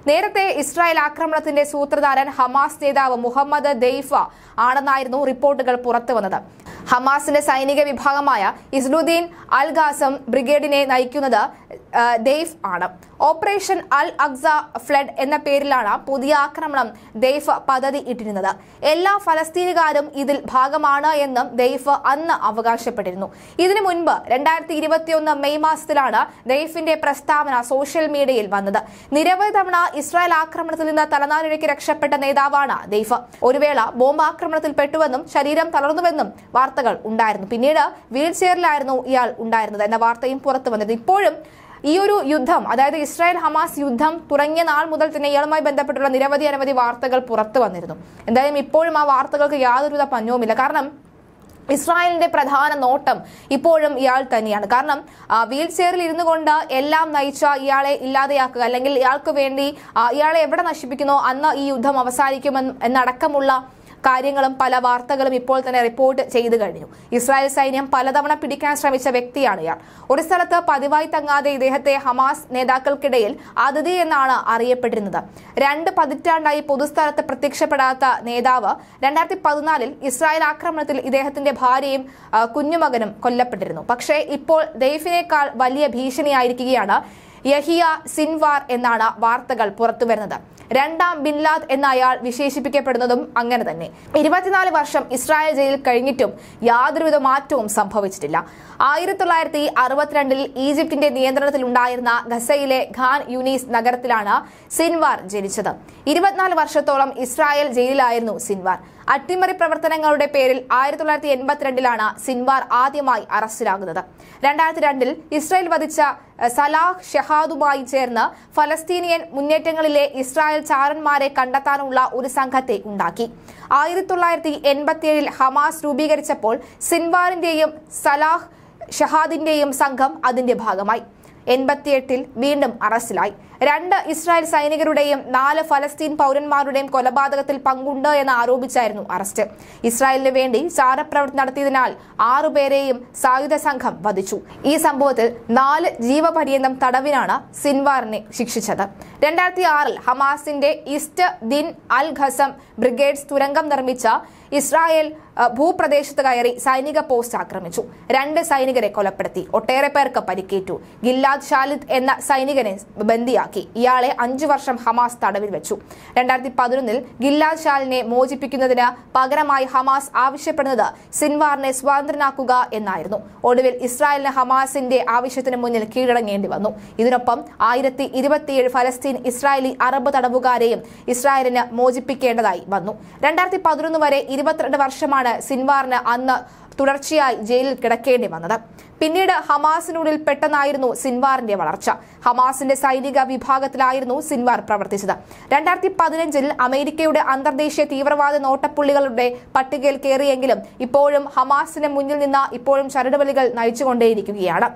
നേരത്തെ ഇസ്രായേൽ ആക്രമണത്തിന്റെ സൂത്രധാരൻ ഹമാസ് നേതാവ് മുഹമ്മദ് ദെയ്ഫ ആണെന്നായിരുന്നു റിപ്പോർട്ടുകൾ പുറത്തുവന്നത് ഹമാസിന്റെ സൈനിക വിഭാഗമായ ഇസ്ലുദ്ദീൻ അൽ ഖാസം ബ്രിഗേഡിനെ നയിക്കുന്നത് ആ, ദെയ്ഫ് ആണ് ഓപ്പറേഷൻ അൽ അക്സ ഫ്ലഡ് എന്ന പേരിലാണ് പുതിയ ആക്രമണം ദെയ്ഫ് പദ്ധതി ഇട്ടിരുന്നത് എല്ലാ ഫലസ്തീനുകാരും ഇതിൽ ഭാഗമാണ് എന്നും ദെയ്ഫ് അന്ന് അവകാശപ്പെട്ടിരുന്നു ഇതിനു മുൻപ് രണ്ടായിരത്തി ഇരുപത്തിയൊന്ന് മെയ് മാസത്തിലാണ് ദെയ്ഫിന്റെ പ്രസ്താവന സോഷ്യൽ മീഡിയയിൽ വന്നത് നിരവധി തവണ ഇസ്രായേൽ ആക്രമണത്തിൽ നിന്ന് തലനാരിഴയ്ക്ക് രക്ഷപ്പെട്ട നേതാവാണ് ദെയ്ഫ് ഒരു വേള ബോംബ് ആക്രമണത്തിൽ പെട്ടുവെന്നും ശരീരം തളർന്നുവെന്നും വാർത്തകൾ ഉണ്ടായിരുന്നു പിന്നീട് വീൽ ചെയറിലായിരുന്നു ഇയാൾ ഉണ്ടായിരുന്നത് എന്ന വാർത്തയും പുറത്തു വന്നത് ഇപ്പോഴും ഈ ഒരു യുദ്ധം അതായത് ഇസ്രായേൽ ഹമാസ് യുദ്ധം തുടങ്ങിയ നാൾ മുതൽ തന്നെ ഇയാളുമായി ബന്ധപ്പെട്ടുള്ള നിരവധി അനവധി വാർത്തകൾ പുറത്തു വന്നിരുന്നു എന്തായാലും ഇപ്പോഴും ആ വാർത്തകൾക്ക് യാതൊരുവിധ പഞ്ഞവുമില്ല കാരണം ഇസ്രായേലിന്റെ പ്രധാന നോട്ടം ഇപ്പോഴും ഇയാൾ തന്നെയാണ് കാരണം ആ, വീൽ ചെയറിൽ ഇരുന്നു കൊണ്ട് എല്ലാം നയിച്ച ഇയാളെ ഇല്ലാതെയാക്കുക അല്ലെങ്കിൽ ഇയാൾക്ക് വേണ്ടി ആ, ഇയാളെ എവിടെ നശിപ്പിക്കുന്നോ അന്ന് ഈ യുദ്ധം അവസാനിക്കുമെന്ന് എന്നടക്കമുള്ള കാര്യങ്ങളും പല വാർത്തകളും ഇപ്പോൾ തന്നെ റിപ്പോർട്ട് ചെയ്തു കഴിഞ്ഞു ഇസ്രായേൽ സൈന്യം പലതവണ പിടിക്കാൻ ശ്രമിച്ച വ്യക്തിയാണ് ഇയാൾ ഒരു സ്ഥലത്ത് പതിവായി തങ്ങാതെ ഇദ്ദേഹത്തെ ഹമാസ് നേതാക്കൾക്കിടയിൽ അതിഥി എന്നാണ് അറിയപ്പെട്ടിരുന്നത് രണ്ട് പതിറ്റാണ്ടായി പൊതുസ്ഥലത്ത് പ്രത്യക്ഷപ്പെടാത്ത നേതാവ് രണ്ടായിരത്തി പതിനാലിൽ ഇസ്രായേൽ ആക്രമണത്തിൽ ഇദ്ദേഹത്തിന്റെ ഭാര്യയും ആ, കുഞ്ഞുമകനും കൊല്ലപ്പെട്ടിരുന്നു പക്ഷേ ഇപ്പോൾ ദെയ്ഫിനേക്കാൾ വലിയ ഭീഷണിയായിരിക്കുകയാണ് യഹിയ സിൻവാർ എന്നാണ് വാർത്തകൾ പുറത്തുവരുന്നത് രണ്ടാം ബിൻലാദ് എന്ന അയാൾ വിശേഷിപ്പിക്കപ്പെടുന്നതും അങ്ങനെ തന്നെ ഇരുപത്തിനാല് വർഷം ഇസ്രായേൽ ജയിലിൽ കഴിഞ്ഞിട്ടും യാതൊരുവിധ മാറ്റവും സംഭവിച്ചിട്ടില്ല ആയിരത്തി തൊള്ളായിരത്തി അറുപത്തിരണ്ടിൽ ഈജിപ്തിന്റെ നിയന്ത്രണത്തിലുണ്ടായിരുന്ന ഗസയിലെ ഖാൻ യൂനീസ് നഗരത്തിലാണ് സിൻവാർ ജനിച്ചത് ഇരുപത്തിനാല് വർഷത്തോളം ഇസ്രായേൽ ജയിലിലായിരുന്നു സിൻവാർ അട്ടിമറി പ്രവർത്തനങ്ങളുടെ പേരിൽ ആയിരത്തി തൊള്ളായിരത്തി എൺപത്തിരണ്ടിലാണ് സിൻവാർ ആദ്യമായി അറസ്റ്റിലാകുന്നത് രണ്ടായിരത്തി രണ്ടിൽ ഇസ്രായേൽ വധിച്ച അഹ്, സലാഹ് ഷഹാദുമായി ചേർന്ന് ഫലസ്തീനിയൻ മുന്നേറ്റങ്ങളിലെ ഇസ്രായേൽ ചാരന്മാരെ കണ്ടെത്താനുള്ള ഒരു സംഘത്തെ ഉണ്ടാക്കി ആയിരത്തി തൊള്ളായിരത്തി എൺപത്തിയേഴിൽ ഹമാസ് രൂപീകരിച്ചപ്പോൾ സിൻവാറിന്റെയും സലാഹ് ഷഹാദിന്റെയും സംഘം അതിന്റെ ഭാഗമായി എൺപത്തിയെട്ടിൽ വീണ്ടും അറസ്റ്റിലായി രണ്ട് ഇസ്രായേൽ സൈനികരുടെയും നാല് ഫലസ്തീൻ പൗരന്മാരുടെയും കൊലപാതകത്തിൽ പങ്കുണ്ട് എന്ന് ആരോപിച്ചായിരുന്നു അറസ്റ്റ് ഇസ്രായേലിന് വേണ്ടി ചാരപ്രവർത്തി നടത്തിയതിനാൽ ആറുപേരെയും സായുധ സംഘം വധിച്ചു ഈ സംഭവത്തിൽ നാല് ജീവപര്യന്തം തടവിനാണ് സിൻവാറിനെ ശിക്ഷിച്ചത് രണ്ടായിരത്തി ആറിൽ ഹമാസിന്റെ ഈസ്റ്റ് ദിൻ അൽ ഖസം ബ്രിഗേഡ്സ് തുരങ്കം നിർമ്മിച്ച ഇസ്രായേൽ അഹ്, ഭൂപ്രദേശത്ത് കയറി സൈനിക പോസ്റ്റ് ആക്രമിച്ചു രണ്ട് സൈനികരെ കൊലപ്പെടുത്തി ഒട്ടേറെ പേർക്ക് പരിക്കേറ്റു ഗില്ലാദ് ഷാലിദ് എന്ന സൈനികനെ ബന്ദിയാക്കി ഇയാളെ അഞ്ചു വർഷം ഹമാസ് തടവിൽ വെച്ചു രണ്ടായിരത്തി പതിനൊന്നിൽ ഗില്ലാദ് ഷാലിനെ മോചിപ്പിക്കുന്നതിന് പകരമായി ഹമാസ് ആവശ്യപ്പെടുന്നത് സിൻവാറിനെ സ്വതന്ത്രനാക്കുക എന്നായിരുന്നു ഒടുവിൽ ഇസ്രായേലിന് ഹമാസിന്റെ ആവശ്യത്തിന് മുന്നിൽ കീഴടങ്ങേണ്ടി വന്നു ഇതിനൊപ്പം ആയിരത്തി ഇരുപത്തിയേഴ് ഫലസ്തീൻ ഇസ്രായേലി അറബ് തടവുകാരെയും ഇസ്രായേലിന് മോചിപ്പിക്കേണ്ടതായി വന്നു രണ്ടായിരത്തി പതിനൊന്ന് വരെ ഇരുപത്തിരണ്ട് വർഷമാണ് സിൻവാറിന് അന്ന് തുടർച്ചയായി ജയിലിൽ കിടക്കേണ്ടി വന്നത് പിന്നീട് ഹമാസിനുള്ളിൽ പെട്ടെന്നായിരുന്നു സിൻവാറിന്റെ വളർച്ച ഹമാസിന്റെ സൈനിക വിഭാഗത്തിലായിരുന്നു സിൻവാർ പ്രവർത്തിച്ചത് രണ്ടായിരത്തി പതിനഞ്ചിൽ അമേരിക്കയുടെ അന്തർദേശീയ തീവ്രവാദ നോട്ടപ്പുള്ളികളുടെ പട്ടികയിൽ കയറിയെങ്കിലും ഇപ്പോഴും ഹമാസിന് മുന്നിൽ നിന്ന് ഇപ്പോഴും ചരടുവലികൾ നയിച്ചുകൊണ്ടേയിരിക്കുകയാണ്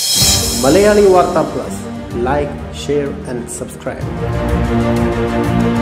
Malayali Vartha plus like share and subscribe